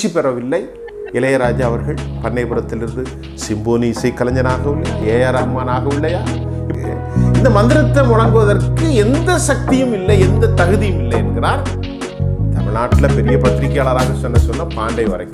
பயிற்சி பெறவில்லை இளையராஜா அவர்கள் பண்ணைபுரத்திலிருந்து சிம்போனி இசை கலைஞனாகவில்லை ஏஆர் ரஹ்மான் ஆகவில்லையா இந்த மந்திரத்தை முழங்குவதற்கு எந்த சக்தியும் இல்லை எந்த தகுதியும் இல்லை என்கிறார் தமிழ்நாட்டில் பெரிய பத்திரிகையாளராக சொன்ன சொன்ன பாண்டே வரைக்கும்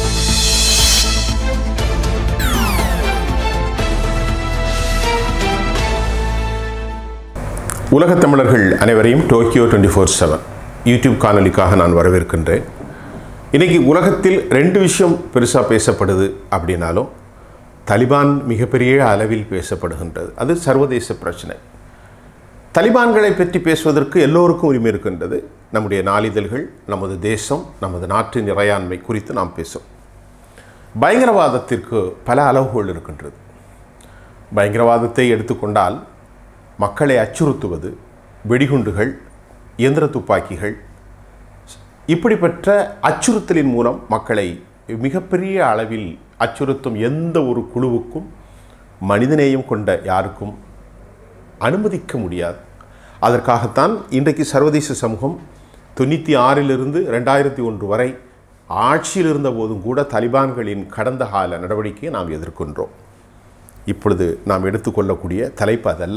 உலகத் தமிழர்கள் அனைவரையும் Tokyo twenty four seven YouTube காணொலிக்காக நான் வரவேற்கின்றேன் இன்னைக்கு உலகத்தில் ரெண்டு விஷயம் பெருசாக பேசப்படுது அப்படின்னாலும் தலிபான் மிகப்பெரிய அளவில் பேசப்படுகின்றது அது சர்வதேச பிரச்சனை தலிபான்களை பற்றி பேசுவதற்கு எல்லோருக்கும் உரிமை இருக்கின்றது நம்முடைய நாளிதழ்கள் நமது தேசம் நமது நாட்டின் இறையாண்மை குறித்து நாம் பேசும் பயங்கரவாதத்திற்கு பல அளவுகோல் இருக்கின்றது பயங்கரவாதத்தை எடுத்துக்கொண்டால் மக்களை அச்சுறுத்துவது வெடிகுண்டுகள் இயந்திர துப்பாக்கிகள் இப்படிப்பட்ட அச்சுறுத்தலின் மூலம் மக்களை மிகப்பெரிய அளவில் அச்சுறுத்தும் எந்த ஒரு குழுவுக்கும் மனிதநேயம் கொண்ட யாருக்கும் அனுமதிக்க முடியாது அதற்காகத்தான் இன்றைக்கு சர்வதேச சமூகம் தொண்ணூற்றி ஆறிலிருந்து ரெண்டாயிரத்தி ஒன்று வரை ஆட்சியில் இருந்த போதும் கூட தலிபான்களின் கடந்த கால நடவடிக்கையை நாம் எதிர்க்கின்றோம் இப்பொழுது நாம் எடுத்துக்கொள்ளக்கூடிய தலைப்பு அதல்ல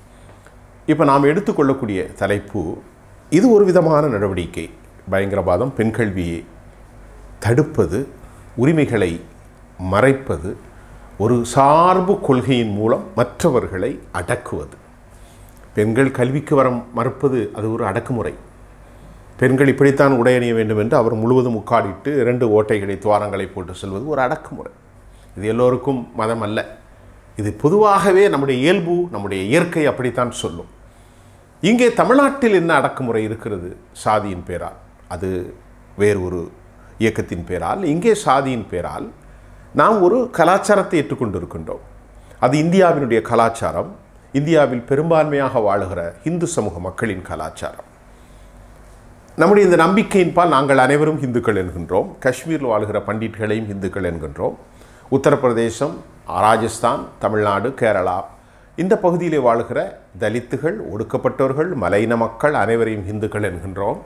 இப்போ நாம் எடுத்துக்கொள்ளக்கூடிய தலைப்பு இது ஒரு விதமான நடவடிக்கை பயங்கரவாதம் பெண் கல்வியை தடுப்பது உரிமைகளை மறைப்பது ஒரு சார்பு கொள்கையின் மூலம் மற்றவர்களை அடக்குவது பெண்கள் கல்விக்கு வர மறுப்பது அது ஒரு அடக்குமுறை பெண்கள் இப்படித்தான் உடை அணிய வேண்டும் என்று அவர் முழுவதும் முக்காடிட்டு இரண்டு ஓட்டைகளை துவாரங்களை போட்டு செல்வது ஒரு அடக்குமுறை இது எல்லோருக்கும் மதம் அல்ல இது பொதுவாகவே நம்முடைய இயல்பு நம்முடைய இயற்கை அப்படித்தான் சொல்லும் இங்கே தமிழ்நாட்டில் என்ன அடக்குமுறை இருக்கிறது சாதியின் பேரால் அது வேறு ஒரு இயக்கத்தின் பேரால் இங்கே சாதியின் பேரால் நாம் ஒரு கலாச்சாரத்தை ஏற்றுக்கொண்டிருக்கின்றோம் அது இந்தியாவினுடைய கலாச்சாரம் இந்தியாவில் பெரும்பான்மையாக வாழுகிற இந்து சமூக மக்களின் கலாச்சாரம் நம்முடைய இந்த நம்பிக்கையின்பால் நாங்கள் அனைவரும் இந்துக்கள் என்கின்றோம் காஷ்மீரில் வாழ்கிற பண்டிட்களையும் இந்துக்கள் என்கின்றோம் உத்தரப்பிரதேசம் ராஜஸ்தான் தமிழ்நாடு கேரளா இந்த பகுதியிலே வாழ்கிற தலித்துகள் ஒடுக்கப்பட்டவர்கள் மலையின மக்கள் அனைவரையும் இந்துக்கள் என்கின்றோம்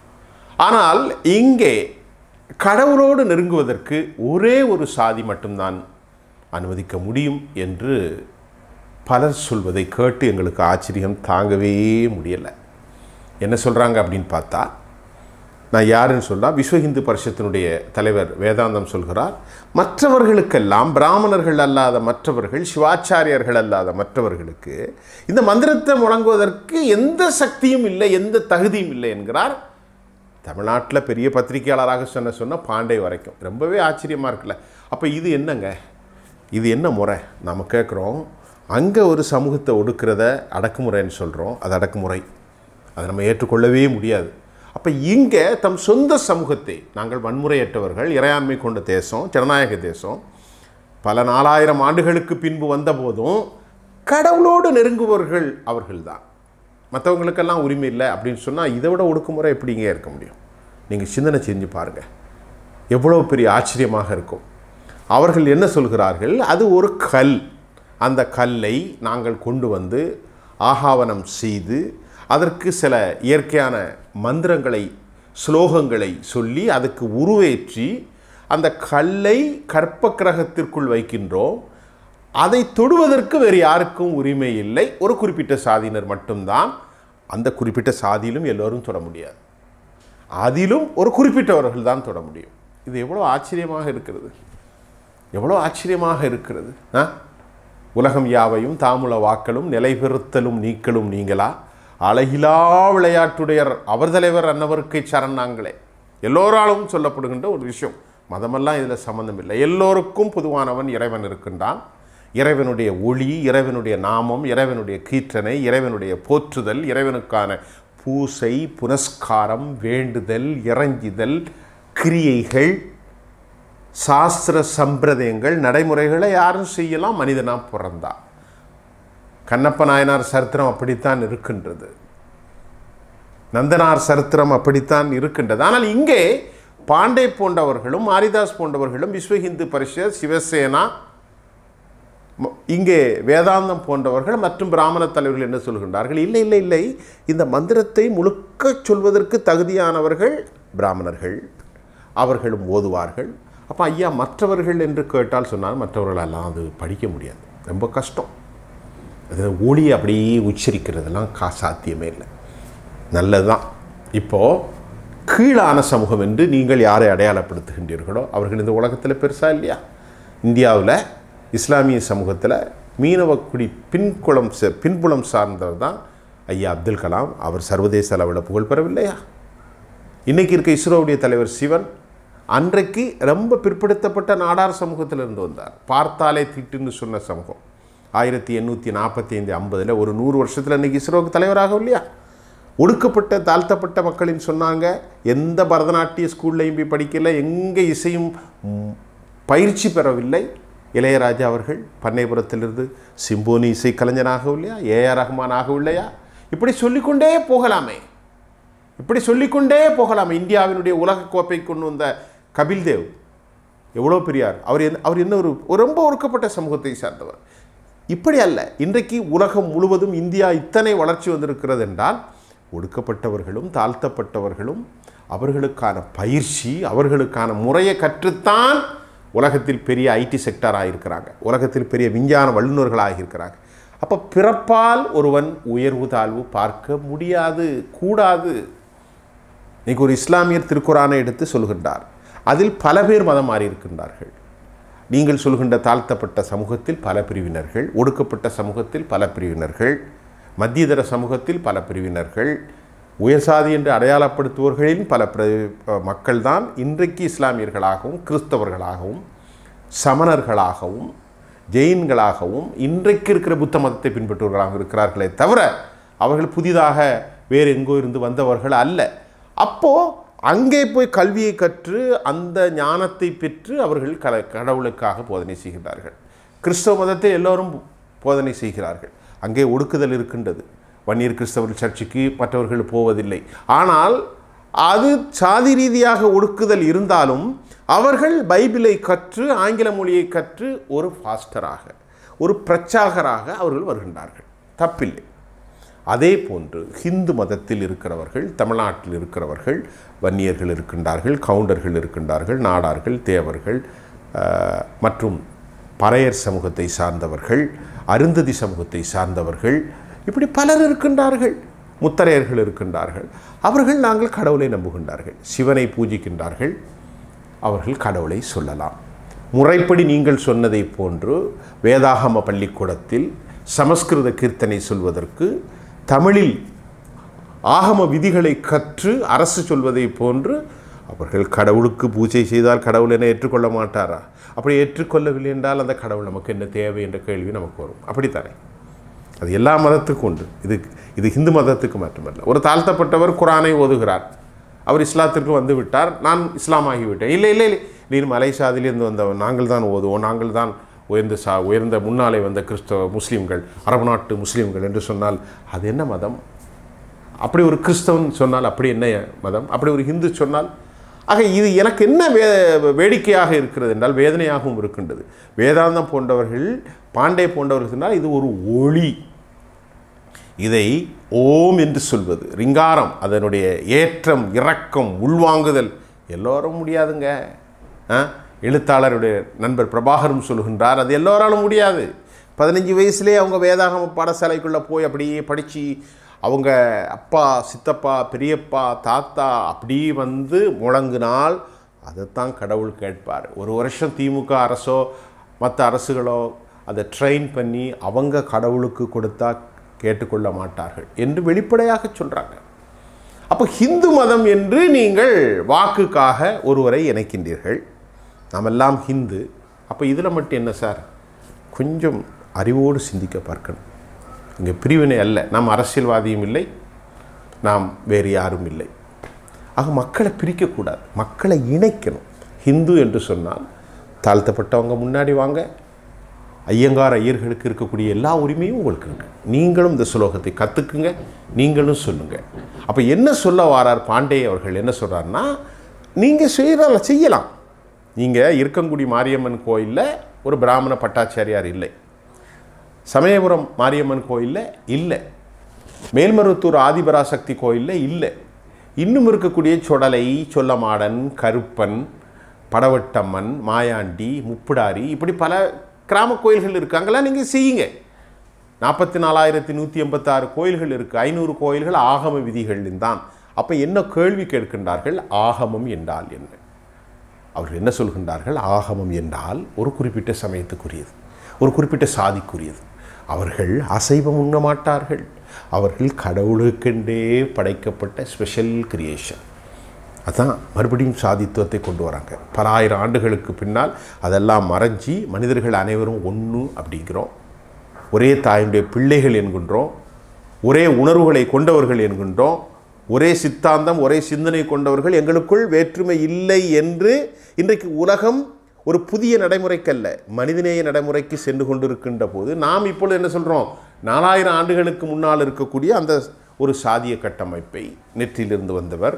ஆனால் இங்கே கடவுளோடு நெருங்குவதற்கு ஒரே ஒரு சாதி மட்டும்தான் அனுமதிக்க முடியும் என்று பலர் சொல்வதை கேட்டு எங்களுக்கு ஆச்சரியம் தாங்கவே முடியலை என்ன சொல்கிறாங்க அப்படின்னு பார்த்தா நான் யாருன்னு சொன்னால் விஸ்வ இந்து பரிஷத்தினுடைய தலைவர் வேதாந்தம் சொல்கிறார் மற்றவர்களுக்கெல்லாம் பிராமணர்கள் அல்லாத மற்றவர்கள் சிவாச்சாரியர்கள் அல்லாத மற்றவர்களுக்கு இந்த மந்திரத்தை முழங்குவதற்கு எந்த சக்தியும் இல்லை எந்த தகுதியும் இல்லை என்கிறார் தமிழ்நாட்டில் பெரிய பத்திரிகையாளராக சொன்ன சொன்ன பாண்டே வரைக்கும் ரொம்பவே ஆச்சரியமாக இருக்குல்ல அப்போ இது என்னங்க இது என்ன முறை நம்ம கேட்குறோம் அங்கே ஒரு சமூகத்தை ஒடுக்கிறத அடக்குமுறைன்னு சொல்கிறோம் அது அடக்குமுறை அதை நம்ம ஏற்றுக்கொள்ளவே முடியாது அப்போ இங்கே தம் சொந்த சமூகத்தை நாங்கள் வன்முறையற்றவர்கள் இறையாண்மை கொண்ட தேசம் ஜனநாயக தேசம் பல நாலாயிரம் ஆண்டுகளுக்கு பின்பு வந்தபோதும் கடவுளோடு நெருங்குபவர்கள் அவர்கள்தான் மற்றவங்களுக்கெல்லாம் உரிமை இல்லை அப்படின்னு சொன்னால் இதை விட ஒடுக்குமுறை எப்படிங்க இருக்க முடியும் நீங்கள் சிந்தனை செஞ்சு பாருங்கள் எவ்வளோ பெரிய ஆச்சரியமாக இருக்கும் அவர்கள் என்ன சொல்கிறார்கள் அது ஒரு கல் அந்த கல்லை நாங்கள் கொண்டு வந்து ஆகாவனம் செய்து அதற்கு சில இயற்கையான மந்திரங்களை ஸ்லோகங்களை சொல்லி அதுக்கு உருவேற்றி அந்த கல்லை கற்ப கிரகத்திற்குள் வைக்கின்றோம் அதை தொடுவதற்கு வேறு யாருக்கும் உரிமை இல்லை ஒரு குறிப்பிட்ட சாதியினர் மட்டும்தான் அந்த குறிப்பிட்ட சாதியிலும் எல்லோரும் தொட முடியாது அதிலும் ஒரு குறிப்பிட்டவர்கள் தான் தொட முடியும் இது எவ்வளோ ஆச்சரியமாக இருக்கிறது எவ்வளோ ஆச்சரியமாக இருக்கிறது ஆ உலகம் யாவையும் தாமுல வாக்களும் நிலைபெறுத்தலும் நீக்கலும் நீங்களா அழகிலா விளையாட்டுடையர் அவர் தலைவர் அன்னவருக்கை சரண் நாங்களே எல்லோராலும் சொல்லப்படுகின்ற ஒரு விஷயம் மதமெல்லாம் இதில் சம்மந்தம் இல்லை எல்லோருக்கும் பொதுவானவன் இறைவன் இருக்கின்றான் இறைவனுடைய ஒளி இறைவனுடைய நாமம் இறைவனுடைய கீர்த்தனை இறைவனுடைய போற்றுதல் இறைவனுக்கான பூசை புனஸ்காரம் வேண்டுதல் இறஞ்சிதல் கிரியைகள் சாஸ்திர சம்பிரதாயங்கள் நடைமுறைகளை யாரும் செய்யலாம் மனிதனா பிறந்தா கண்ணப்ப நாயனார் சரித்திரம் அப்படித்தான் இருக்கின்றது நந்தனார் சரித்திரம் அப்படித்தான் இருக்கின்றது ஆனால் இங்கே பாண்டே போன்றவர்களும் மாரிதாஸ் போன்றவர்களும் விஸ்வ இந்து பரிஷத் சிவசேனா ம- இங்கே வேதாந்தம் போன்றவர்கள் மற்றும் பிராமண தலைவர்கள் என்ன சொல்கின்றார்கள் இல்லை இல்லை இல்லை இந்த மந்திரத்தை முழுக்க சொல்வதற்கு தகுதியானவர்கள் பிராமணர்கள் அவர்களும் ஓதுவார்கள் அப்போ ஐயா மற்றவர்கள் என்று கேட்டால் சொன்னால் மற்றவர்களெல்லாம் அது படிக்க முடியாது ரொம்ப கஷ்டம் அது ஒளி அப்படியே உச்சரிக்கிறதெல்லாம் கா சாத்தியமே இல்லை நல்லதுதான் இப்போது கீழான சமூகம் என்று நீங்கள் யாரை அடையாளப்படுத்துகின்றீர்களோ அவர்கள் இந்த உலகத்தில் பெருசா இல்லையா இந்தியாவில் இஸ்லாமிய சமூகத்தில் மீனவக்குடி பின்குளம் ச- பின்புலம் சார்ந்தவர் தான் ஐயா அப்துல் கலாம் அவர் சர்வதேச அளவில் புகழ் பெறவில்லையா இன்னைக்கு இருக்க இஸ்ரோவுடைய தலைவர் சிவன் அன்றைக்கு ரொம்ப பிற்படுத்தப்பட்ட நாடார் சமூகத்தில் இருந்து வந்தார் பார்த்தாலே திட்டுன்னு சொன்ன சமூகம் ஆயிரத்தி எண்ணூற்றி நாற்பத்தி ஐந்து ஐம்பதில் ஒரு நூறு வருஷத்தில் இன்னைக்கு இஸ்ரோவுக்கு தலைவராகும் இல்லையா ஒடுக்கப்பட்ட தாழ்த்தப்பட்ட மக்களின் சொன்னாங்க எந்த பரதநாட்டிய ஸ்கூல்லையும் போய் படிக்கல எங்கே இசையும் ம், பயிற்சி பெறவில்லை இளையராஜா அவர்கள் பண்ணைபுரத்திலிருந்து சிம்போனி இசை கலைஞனாகவும் இல்லையா ஏஆர் ரஹ்மான் ஆகவில்லையா இப்படி சொல்லிக்கொண்டே போகலாமே இப்படி சொல்லிக்கொண்டே போகலாம் இந்தியாவினுடைய உலகக் கோப்பை கொண்டு வந்த கபில் தேவ் எவ்வளோ பெரியார் அவர் என்ன அவர் என்ன ஒரு ஒரு ரொம்ப ஒடுக்கப்பட்ட சமூகத்தை சார்ந்தவர் இப்படி அல்ல இன்றைக்கு உலகம் முழுவதும் இந்தியா இத்தனை வளர்ச்சி வந்திருக்கிறது என்றால் ஒடுக்கப்பட்டவர்களும் தாழ்த்தப்பட்டவர்களும் அவர்களுக்கான பயிற்சி அவர்களுக்கான முறையை கற்றுத்தான் உலகத்தில் பெரிய ஐடி செக்டராக இருக்கிறாங்க உலகத்தில் பெரிய விஞ்ஞான வல்லுநர்களாக இருக்கிறாங்க அப்போ பிறப்பால் ஒருவன் உயர்வு தாழ்வு பார்க்க முடியாது கூடாது இன்னைக்கு ஒரு இஸ்லாமியர் திருக்குரானை எடுத்து சொல்கின்றார் அதில் பல பேர் மதம் மாறி இருக்கின்றார்கள் நீங்கள் சொல்கின்ற தாழ்த்தப்பட்ட சமூகத்தில் பல பிரிவினர்கள் ஒடுக்கப்பட்ட சமூகத்தில் பல பிரிவினர்கள் மத்தியதர சமூகத்தில் பல பிரிவினர்கள் உயர்சாதி என்று அடையாளப்படுத்துபவர்களின் பல பிர- மக்கள்தான் இன்றைக்கு இஸ்லாமியர்களாகவும் கிறிஸ்தவர்களாகவும் சமணர்களாகவும் ஜெயின்களாகவும் இன்றைக்கு இருக்கிற புத்த மதத்தை பின்பற்றுபவர்களாக இருக்கிறார்களே தவிர அவர்கள் புதிதாக வேறு எங்கோ இருந்து வந்தவர்கள் அல்ல அப்போ அங்கே போய் கல்வியை கற்று அந்த ஞானத்தை பெற்று அவர்கள் க கடவுளுக்காக போதனை செய்கிறார்கள் கிறிஸ்தவ மதத்தை எல்லோரும் போதனை செய்கிறார்கள் அங்கே ஒடுக்குதல் இருக்கின்றது வன்னியர் கிறிஸ்தவர் சர்ச்சுக்கு மற்றவர்கள் போவதில்லை ஆனால் அது சாதி ரீதியாக ஒடுக்குதல் இருந்தாலும் அவர்கள் பைபிளை கற்று ஆங்கில மொழியை கற்று ஒரு ஃபாஸ்டராக ஒரு பிரச்சாகராக அவர்கள் வருகின்றார்கள் தப்பில்லை அதே போன்று ஹிந்து மதத்தில் இருக்கிறவர்கள் தமிழ்நாட்டில் இருக்கிறவர்கள் வன்னியர்கள் இருக்கின்றார்கள் கவுண்டர்கள் இருக்கின்றார்கள் நாடார்கள் தேவர்கள் ஆஹ், மற்றும் பறையர் சமூகத்தை சார்ந்தவர்கள் அருந்ததி சமூகத்தை சார்ந்தவர்கள் இப்படி பலர் இருக்கின்றார்கள் முத்தரையர்கள் இருக்கின்றார்கள் அவர்கள் நாங்கள் கடவுளை நம்புகின்றார்கள் சிவனை பூஜிக்கின்றார்கள் அவர்கள் கடவுளை சொல்லலாம் முறைப்படி நீங்கள் சொன்னதை போன்று வேதாகம பள்ளிக்கூடத்தில் சமஸ்கிருத கீர்த்தனை சொல்வதற்கு தமிழில் ஆகம விதிகளை கற்று அரசு சொல்வதை போன்று அவர்கள் கடவுளுக்கு பூஜை செய்தால் கடவுள் என்ன ஏற்றுக்கொள்ள மாட்டாரா அப்படி ஏற்றுக்கொள்ளவில்லை என்றால் அந்த கடவுள் நமக்கு என்ன தேவை என்ற கேள்வி நமக்கு வரும் அப்படித்தானே அது எல்லா மதத்துக்கும் உண்டு இது இது ஹிந்து மதத்துக்கு மட்டுமல்ல ஒரு தாழ்த்தப்பட்டவர் குரானை ஓதுகிறார் அவர் இஸ்லாத்திற்கு வந்து விட்டார் நான் இஸ்லாம் ஆகிவிட்டேன் இல்லை இல்லை இல்லை நீர் மலை சாதியிலிருந்து வந்தவன் நாங்கள் தான் ஓதுவோம் நாங்கள் தான் உயர்ந்த சா உயர்ந்த முன்னாலே வந்த கிறிஸ்தவ முஸ்லீம்கள் அரபு நாட்டு முஸ்லீம்கள் என்று சொன்னால் அது என்ன மதம் அப்படி ஒரு கிறிஸ்தவன் சொன்னால் அப்படி என்ன மதம் அப்படி ஒரு ஹிந்து சொன்னால் ஆக இது எனக்கு என்ன வே வேடிக்கையாக இருக்கிறது என்றால் வேதனையாகவும் இருக்கின்றது வேதாந்தம் போன்றவர்கள் பாண்டே போன்றவர்கள் சொன்னால் இது ஒரு ஒளி இதை ஓம் என்று சொல்வது ரிங்காரம் அதனுடைய ஏற்றம் இறக்கம் உள்வாங்குதல் எல்லோரும் முடியாதுங்க ஆ? எழுத்தாளருடைய நண்பர் பிரபாகரும் சொல்கின்றார் அது எல்லோராலும் முடியாது பதினஞ்சு வயசுலேயே அவங்க வேதாகம பாடசாலைக்குள்ளே போய் அப்படியே படித்து அவங்க அப்பா சித்தப்பா பெரியப்பா தாத்தா அப்படி வந்து முழங்கினால் அதைத்தான் கடவுள் கேட்பார் ஒரு வருஷம் திமுக அரசோ மற்ற அரசுகளோ அதை ட்ரெயின் பண்ணி அவங்க கடவுளுக்கு கொடுத்தா கேட்டுக்கொள்ள மாட்டார்கள் என்று வெளிப்படையாக சொல்கிறாங்க அப்போ ஹிந்து மதம் என்று நீங்கள் வாக்குக்காக ஒருவரை இணைக்கின்றீர்கள் நாமெல்லாம் ஹிந்து அப்போ இதில் மட்டும் என்ன சார் கொஞ்சம் அறிவோடு சிந்திக்க பார்க்கணும் இங்கே பிரிவினை அல்ல நாம் அரசியல்வாதியும் இல்லை நாம் வேறு யாரும் இல்லை ஆக மக்களை பிரிக்கக்கூடாது மக்களை இணைக்கணும் ஹிந்து என்று சொன்னால் தாழ்த்தப்பட்டவங்க முன்னாடி வாங்க ஐயங்கார் ஐயர்களுக்கு இருக்கக்கூடிய எல்லா உரிமையும் உங்களுக்கு இருக்கு நீங்களும் இந்த சுலோகத்தை கற்றுக்குங்க நீங்களும் சொல்லுங்கள் அப்போ என்ன சொல்ல வாரார் பாண்டே அவர்கள் என்ன சொல்கிறாருன்னா நீங்கள் செய்யறத செய்யலாம் நீங்கள் இருக்கங்குடி மாரியம்மன் கோயிலில் ஒரு பிராமண பட்டாச்சாரியார் இல்லை சமயபுரம் மாரியம்மன் கோயிலில் இல்லை மேல்மருவத்தூர் ஆதிபராசக்தி கோயிலில் இல்லை இன்னும் இருக்கக்கூடிய சொடலை சொல்லமாடன் கருப்பன் படவட்டம்மன் மாயாண்டி முப்புடாரி இப்படி பல கிராம கோயில்கள் இருக்குது அங்கெல்லாம் நீங்கள் செய்யுங்க நாற்பத்தி நாலாயிரத்தி நூற்றி எண்பத்தாறு கோயில்கள் இருக்குது ஐநூறு கோயில்கள் ஆகம விதிகளின் தான் அப்போ என்ன கேள்வி கேட்கின்றார்கள் ஆகமம் என்றால் என்ன அவர்கள் என்ன சொல்கின்றார்கள் ஆகமம் என்றால் ஒரு குறிப்பிட்ட சமயத்துக்குரியது ஒரு குறிப்பிட்ட சாதிக்குரியது அவர்கள் அசைவம் உண்ண மாட்டார்கள் அவர்கள் கடவுளுக்கென்றே படைக்கப்பட்ட ஸ்பெஷல் கிரியேஷன் அதான் மறுபடியும் சாதித்துவத்தை கொண்டு வராங்க பல ஆயிரம் ஆண்டுகளுக்கு பின்னால் அதெல்லாம் மறைஞ்சி மனிதர்கள் அனைவரும் ஒன்று அப்படிங்கிறோம் ஒரே தாயினுடைய பிள்ளைகள் என்கின்றோம் ஒரே உணர்வுகளை கொண்டவர்கள் என்கின்றோம் ஒரே சித்தாந்தம் ஒரே சிந்தனை கொண்டவர்கள் எங்களுக்குள் வேற்றுமை இல்லை என்று இன்றைக்கு உலகம் ஒரு புதிய நடைமுறைக்கல்ல மனிதநேய நடைமுறைக்கு சென்று கொண்டிருக்கின்ற போது நாம் இப்பொழுது என்ன சொல்கிறோம் நாலாயிரம் ஆண்டுகளுக்கு முன்னால் இருக்கக்கூடிய அந்த ஒரு சாதிய கட்டமைப்பை நெற்றியிலிருந்து வந்தவர்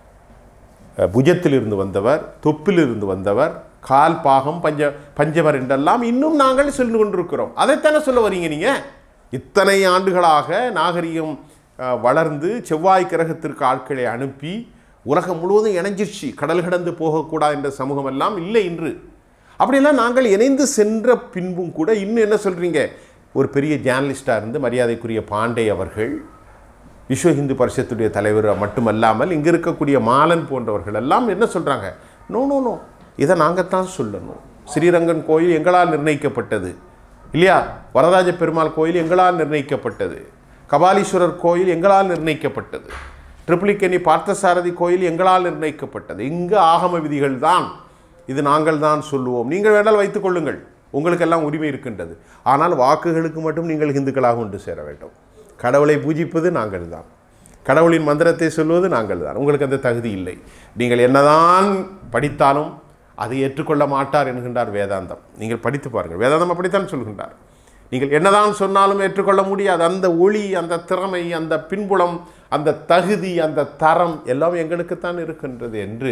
அஹ், புஜத்திலிருந்து வந்தவர் தொப்பிலிருந்து வந்தவர் கால் பாகம் பஞ்ச பஞ்சவர் என்றெல்லாம் இன்னும் நாங்கள் சென்று கொண்டிருக்கிறோம் அதைத்தானே சொல்ல வரீங்க நீங்கள் இத்தனை ஆண்டுகளாக நாகரிகம் அஹ், வளர்ந்து செவ்வாய் கிரகத்திற்கு ஆட்களை அனுப்பி உலகம் முழுவதும் இணைஞ்சிருச்சு கடல் கடந்து போகக்கூடாது என்ற சமூகம் எல்லாம் இல்லை இன்று அப்படியெல்லாம் நாங்கள் இணைந்து சென்ற பின்பும் கூட இன்னும் என்ன சொல்கிறீங்க ஒரு பெரிய ஜேர்னலிஸ்டாக இருந்து மரியாதைக்குரிய பாண்டே அவர்கள் விஸ்வ இந்து பரிஷத்துடைய தலைவர் மட்டுமல்லாமல் இங்கே இருக்கக்கூடிய மாலன் போன்றவர்கள் எல்லாம் என்ன சொல்கிறாங்க நோ நோ நோ இதை நாங்கள் தான் சொல்லணும் ஸ்ரீரங்கன் கோயில் எங்களால் நிர்ணயிக்கப்பட்டது இல்லையா வரராஜ பெருமாள் கோயில் எங்களால் நிர்ணயிக்கப்பட்டது கபாலீஸ்வரர் கோயில் எங்களால் நிர்ணயிக்கப்பட்டது ட்ரிபிளிக்கனி பார்த்தசாரதி கோயில் எங்களால் நிர்ணயிக்கப்பட்டது இங்கு ஆகம விதிகள் தான் இது நாங்கள் தான் சொல்லுவோம் நீங்கள் வேண்டால் வைத்துக் கொள்ளுங்கள் உங்களுக்கெல்லாம் உரிமை இருக்கின்றது ஆனால் வாக்குகளுக்கு மட்டும் நீங்கள் இந்துக்களாக ஒன்று சேர வேண்டும் கடவுளை பூஜிப்பது நாங்கள் தான் கடவுளின் மந்திரத்தை சொல்வது நாங்கள் தான் உங்களுக்கு அந்த தகுதி இல்லை நீங்கள் என்னதான் படித்தாலும் அதை ஏற்றுக்கொள்ள மாட்டார் என்கின்றார் வேதாந்தம் நீங்கள் படித்து பாருங்கள் வேதாந்தம் அப்படித்தான் சொல்கின்றார் நீங்கள் என்னதான் சொன்னாலும் ஏற்றுக்கொள்ள முடியாது அந்த ஒளி அந்த திறமை அந்த பின்புலம் அந்த தகுதி அந்த தரம் எல்லாம் எங்களுக்குத்தான் இருக்கின்றது என்று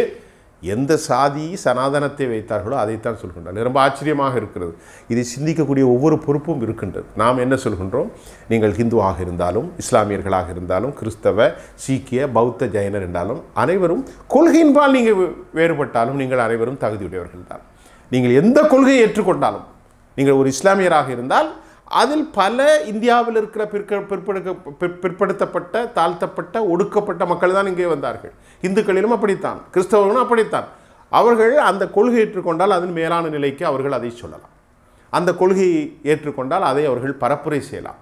எந்த சாதி சனாதனத்தை வைத்தார்களோ அதைத்தான் சொல்கின்றார் ரொம்ப ஆச்சரியமாக இருக்கிறது இதை சிந்திக்கக்கூடிய ஒவ்வொரு பொறுப்பும் இருக்கின்றது நாம் என்ன சொல்கின்றோம் நீங்கள் ஹிந்துவாக இருந்தாலும் இஸ்லாமியர்களாக இருந்தாலும் கிறிஸ்தவ சீக்கிய பௌத்த ஜெயினர் என்றாலும் அனைவரும் கொள்கையின்பால் நீங்கள் வே- வேறுபட்டாலும் நீங்கள் அனைவரும் தகுதியுடையவர்கள் தான் நீங்கள் எந்த கொள்கையை ஏற்றுக்கொண்டாலும் நீங்கள் ஒரு இஸ்லாமியராக இருந்தால் அதில் பல இந்தியாவில் இருக்கிற பிற்க பிற்படுக்க பிற்- பிற்படுத்தப்பட்ட தாழ்த்தப்பட்ட ஒடுக்கப்பட்ட மக்கள் தான் இங்கே வந்தார்கள் இந்துக்களிலும் அப்படித்தான் கிறிஸ்தவர்களும் அப்படித்தான் அவர்கள் அந்த கொள்கை ஏற்றுக்கொண்டால் அதன் மேலான நிலைக்கு அவர்கள் அதை சொல்லலாம் அந்த கொள்கையை ஏற்றுக்கொண்டால் அதை அவர்கள் பரப்புரை செய்யலாம்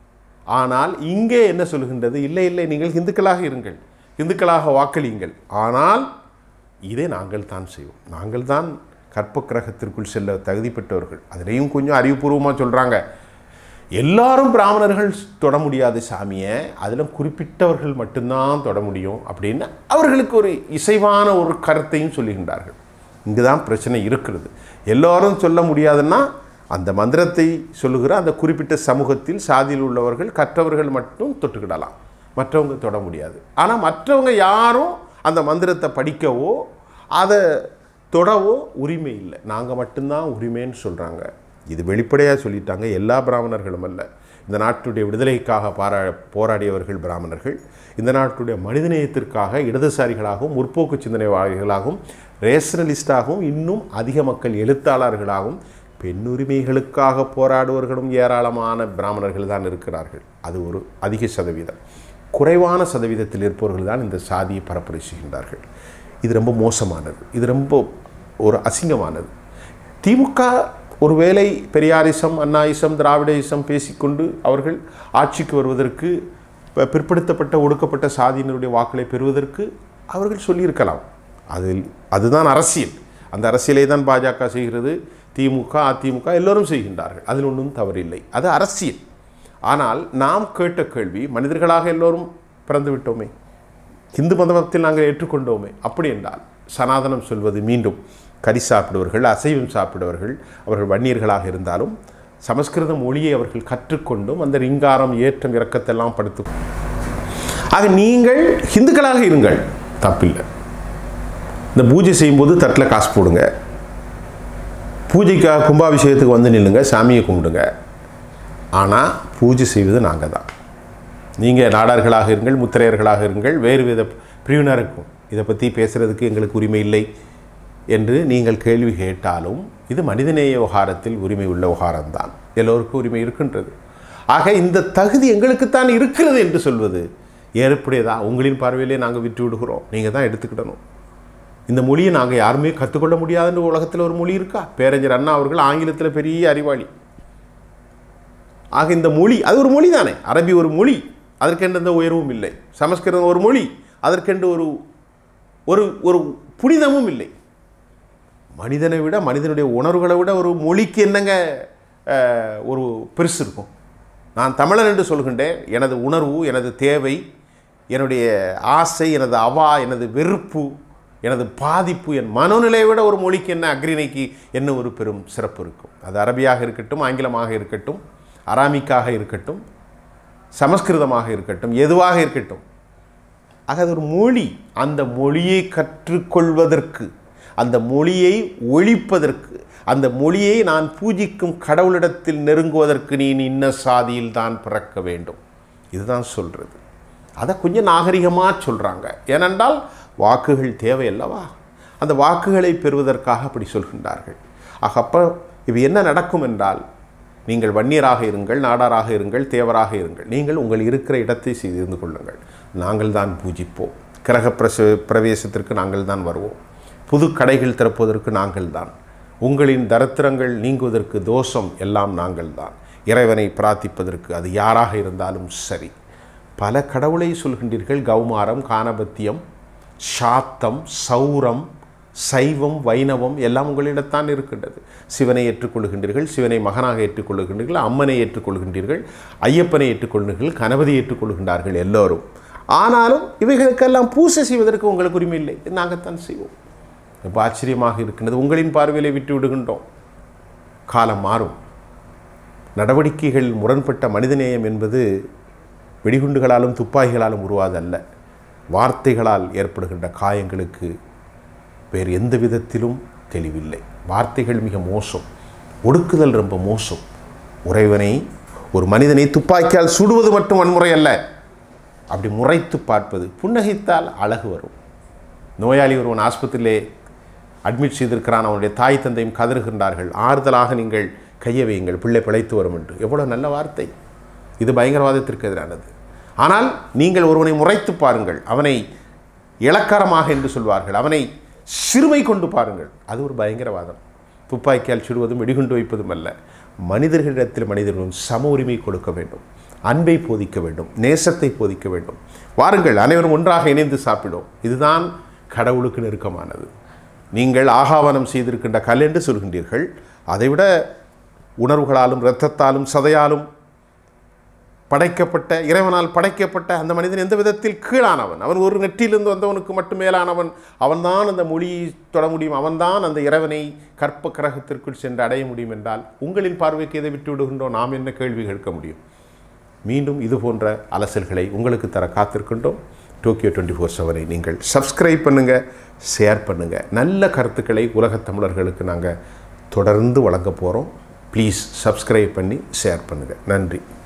ஆனால் இங்கே என்ன சொல்கின்றது இல்லை இல்லை நீங்கள் இந்துக்களாக இருங்கள் இந்துக்களாக வாக்களியுங்கள் ஆனால் இதை நாங்கள் தான் செய்வோம் நாங்கள் தான் கற்ப கிரகத்திற்குள் செல்ல தகுதி பெற்றவர்கள் அதிலையும் கொஞ்சம் அறிவுபூர்வமாக சொல்கிறாங்க எல்லாரும் பிராமணர்கள் தொட முடியாது சாமியை அதில் குறிப்பிட்டவர்கள் மட்டும்தான் தொட முடியும் அப்படின்னு அவர்களுக்கு ஒரு இசைவான ஒரு கருத்தையும் சொல்லுகின்றார்கள் இங்கு தான் பிரச்சனை இருக்கிறது எல்லாரும் சொல்ல முடியாதுன்னா அந்த மந்திரத்தை சொல்லுகிற அந்த குறிப்பிட்ட சமூகத்தில் சாதியில் உள்ளவர்கள் கற்றவர்கள் மட்டும் தொட்டுக்கிடலாம் மற்றவங்க தொட முடியாது ஆனால் மற்றவங்க யாரும் அந்த மந்திரத்தை படிக்கவோ அதை தொடவோ உரிமை இல்லை நாங்கள் மட்டும்தான் உரிமைன்னு சொல்கிறாங்க இது வெளிப்படையாக சொல்லிட்டாங்க எல்லா பிராமணர்களும் அல்ல இந்த நாட்டுடைய விடுதலைக்காக பாரா போராடியவர்கள் பிராமணர்கள் இந்த நாட்டுடைய மனிதநேயத்திற்காக இடதுசாரிகளாகவும் முற்போக்கு சிந்தனைவாதிகளாகவும் ரேஷனலிஸ்டாகவும் இன்னும் அதிக மக்கள் எழுத்தாளர்களாகவும் பெண்ணுரிமைகளுக்காக போராடுவர்களும் ஏராளமான பிராமணர்கள் தான் இருக்கிறார்கள் அது ஒரு அதிக சதவீதம் குறைவான சதவீதத்தில் இருப்பவர்கள் தான் இந்த சாதியை பரப்புரை செய்கின்றார்கள் இது ரொம்ப மோசமானது இது ரொம்ப ஒரு அசிங்கமானது திமுக ஒருவேளை பெரியாரிசம் அண்ணாயிசம் திராவிடயிசம் பேசிக்கொண்டு அவர்கள் ஆட்சிக்கு வருவதற்கு ப- பிற்படுத்தப்பட்ட ஒடுக்கப்பட்ட சாதியினருடைய வாக்களை பெறுவதற்கு அவர்கள் சொல்லியிருக்கலாம் அதில் அதுதான் அரசியல் அந்த அரசியலை தான் பாஜக செய்கிறது திமுக அதிமுக எல்லோரும் செய்கின்றார்கள் அதில் ஒன்றும் தவறில்லை அது அரசியல் ஆனால் நாம் கேட்ட கேள்வி மனிதர்களாக எல்லோரும் பிறந்து விட்டோமே இந்து மதத்தில் நாங்கள் ஏற்றுக்கொண்டோமே அப்படி என்றால் சனாதனம் சொல்வது மீண்டும் கறி சாப்பிடுவர்கள் அசைவம் சாப்பிடுவர்கள் அவர்கள் வன்னியர்களாக இருந்தாலும் சமஸ்கிருத மொழியை அவர்கள் கற்றுக்கொண்டும் அந்த ரிங்காரம் ஏற்றம் இறக்கத்தெல்லாம் படுத்து ஆக நீங்கள் ஹிந்துக்களாக இருங்கள் தப்பில்லை இந்த பூஜை செய்யும்போது தட்டில் காசு போடுங்க பூஜைக்காக கும்பாபிஷேகத்துக்கு வந்து நில்லுங்க சாமியை கும்பிடுங்க ஆனால் பூஜை செய்வது நாங்கள் தான் நீங்கள் நாடார்களாக இருங்கள் முத்திரையர்களாக இருங்கள் வேறு வித பிரிவினராக இருக்கும் இதை பற்றி பேசுகிறதுக்கு எங்களுக்கு உரிமை இல்லை என்று நீங்கள் கேள்வி கேட்டாலும் இது மனிதநேய விவகாரத்தில் உரிமை உள்ள விவகாரம்தான் எல்லோருக்கும் உரிமை இருக்கின்றது ஆக இந்த தகுதி எங்களுக்குத்தான் இருக்கிறது என்று சொல்வது ஏற்புடையதா உங்களின் பார்வையிலே நாங்கள் விட்டு விடுகிறோம் நீங்கள் தான் எடுத்துக்கிடணும் இந்த மொழியை நாங்கள் யாருமே கற்றுக்கொள்ள முடியாதுன்னு உலகத்தில் ஒரு மொழி இருக்கா பேரஞ்சர் அண்ணா அவர்கள் ஆங்கிலத்தில் பெரிய அறிவாளி ஆக இந்த மொழி அது ஒரு மொழி தானே அரபி ஒரு மொழி அதற்கென்று எந்த உயர்வும் இல்லை சமஸ்கிருதம் ஒரு மொழி அதற்கென்று ஒரு ஒரு ஒரு புனிதமும் இல்லை மனிதனை விட மனிதனுடைய உணர்வுகளை விட ஒரு மொழிக்கு என்னங்க அஹ், ஒரு பெருசு இருக்கும் நான் தமிழன் என்று சொல்கின்றேன் எனது உணர்வு எனது தேவை என்னுடைய ஆசை எனது அவா எனது வெறுப்பு எனது பாதிப்பு என் மனோநிலையை விட ஒரு மொழிக்கு என்ன அக்ரிணைக்கு என்ன ஒரு பெரும் சிறப்பு இருக்கும் அது அரபியாக இருக்கட்டும் ஆங்கிலமாக இருக்கட்டும் அராமிக்காக இருக்கட்டும் சமஸ்கிருதமாக இருக்கட்டும் எதுவாக இருக்கட்டும் ஆக அது ஒரு மொழி அந்த மொழியை கற்றுக்கொள்வதற்கு அந்த மொழியை ஒழிப்பதற்கு அந்த மொழியை நான் பூஜிக்கும் கடவுளிடத்தில் நெருங்குவதற்கு நீ இன்ன சாதியில் தான் பிறக்க வேண்டும் இதுதான் சொல்கிறது அதை கொஞ்சம் நாகரிகமாக சொல்கிறாங்க ஏனென்றால் வாக்குகள் தேவையல்லவா அந்த வாக்குகளை பெறுவதற்காக அப்படி சொல்கின்றார்கள் ஆக அப்போ இது என்ன நடக்கும் என்றால் நீங்கள் வன்னியராக இருங்கள் நாடாராக இருங்கள் தேவராக இருங்கள் நீங்கள் உங்கள் இருக்கிற இடத்தை செய்திருந்து கொள்ளுங்கள் நாங்கள் தான் பூஜிப்போம் கிரக பிரச பிரவேசத்திற்கு நாங்கள் தான் வருவோம் புது கடைகள் திறப்பதற்கு நாங்கள் தான் உங்களின் தரித்திரங்கள் நீங்குவதற்கு தோஷம் எல்லாம் நாங்கள் தான் இறைவனை பிரார்த்திப்பதற்கு அது யாராக இருந்தாலும் சரி பல கடவுளை சொல்கின்றீர்கள் கௌமாரம் கானபத்தியம் சாத்தம் சௌரம் சைவம் வைணவம் எல்லாம் உங்களிடத்தான் இருக்கின்றது சிவனை ஏற்றுக்கொள்கின்றீர்கள் சிவனை மகனாக ஏற்றுக்கொள்கின்றீர்கள் அம்மனை ஏற்றுக்கொள்கின்றீர்கள் ஐயப்பனை ஏற்றுக்கொள்கிறீர்கள் கணபதி ஏற்றுக்கொள்கின்றார்கள் எல்லோரும் ஆனாலும் இவைகளுக்கெல்லாம் பூசை செய்வதற்கு உங்களுக்கு உரிமை இல்லை நாங்கள்தான் செய்வோம் ரொம்ப ஆச்சரியமாக இருக்கின்றது உங்களின் பார்வையிலே விட்டு விடுகின்றோம் காலம் மாறும் நடவடிக்கைகள் முரண்பட்ட மனிதநேயம் என்பது வெடிகுண்டுகளாலும் துப்பாக்கிகளாலும் உருவாதல்ல வார்த்தைகளால் ஏற்படுகின்ற காயங்களுக்கு வேறு எந்த விதத்திலும் தெளிவில்லை வார்த்தைகள் மிக மோசம் ஒடுக்குதல் ரொம்ப மோசம் உறைவனை ஒரு மனிதனை துப்பாக்கியால் சுடுவது மட்டும் வன்முறை அல்ல அப்படி முறைத்து பார்ப்பது புன்னகைத்தால் அழகு வரும் நோயாளி ஒருவன் ஆஸ்பத்திரியிலே அட்மிட் செய்திருக்கிறான் அவனுடைய தாய் தந்தையும் கதறுகின்றார்கள் ஆறுதலாக நீங்கள் கையை வையுங்கள் பிள்ளை பிழைத்து வரும் என்று எவ்வளோ நல்ல வார்த்தை இது பயங்கரவாதத்திற்கு எதிரானது ஆனால் நீங்கள் ஒருவனை முறைத்து பாருங்கள் அவனை இளக்காரமாக என்று சொல்வார்கள் அவனை சிறுமை கொண்டு பாருங்கள் அது ஒரு பயங்கரவாதம் துப்பாக்கியால் சுடுவதும் வெடிகுண்டு வைப்பதும் அல்ல மனிதர்களிடத்தில் மனிதர்களும் சம உரிமை கொடுக்க வேண்டும் அன்பை போதிக்க வேண்டும் நேசத்தை போதிக்க வேண்டும் வாருங்கள் அனைவரும் ஒன்றாக இணைந்து சாப்பிடும் இதுதான் கடவுளுக்கு நெருக்கமானது நீங்கள் ஆகாவனம் செய்திருக்கின்ற கல் என்று சொல்கின்றீர்கள் அதைவிட உணர்வுகளாலும் இரத்தத்தாலும் சதையாலும் படைக்கப்பட்ட இறைவனால் படைக்கப்பட்ட அந்த மனிதன் எந்த விதத்தில் கீழானவன் அவன் ஒரு நெற்றியிலிருந்து வந்தவனுக்கு மட்டும் மேலானவன் அவன்தான் அந்த மொழியை தொட முடியும் அவன்தான் அந்த இறைவனை கற்ப கிரகத்திற்குள் சென்று அடைய முடியும் என்றால் உங்களின் பார்வைக்கு எதை விட்டு விடுகின்றோம் நாம் என்ன கேள்வி கேட்க முடியும் மீண்டும் இது போன்ற அலசல்களை உங்களுக்கு தர காத்திருக்கின்றோம் டோக்கியோ டுவெண்ட்டி ஃபோர் செவனை நீங்கள் சப்ஸ்கிரைப் பண்ணுங்கள் ஷேர் பண்ணுங்கள் நல்ல கருத்துக்களை உலகத் தமிழர்களுக்கு நாங்கள் தொடர்ந்து வழங்க போகிறோம் ப்ளீஸ் சப்ஸ்கிரைப் பண்ணி ஷேர் பண்ணுங்கள் நன்றி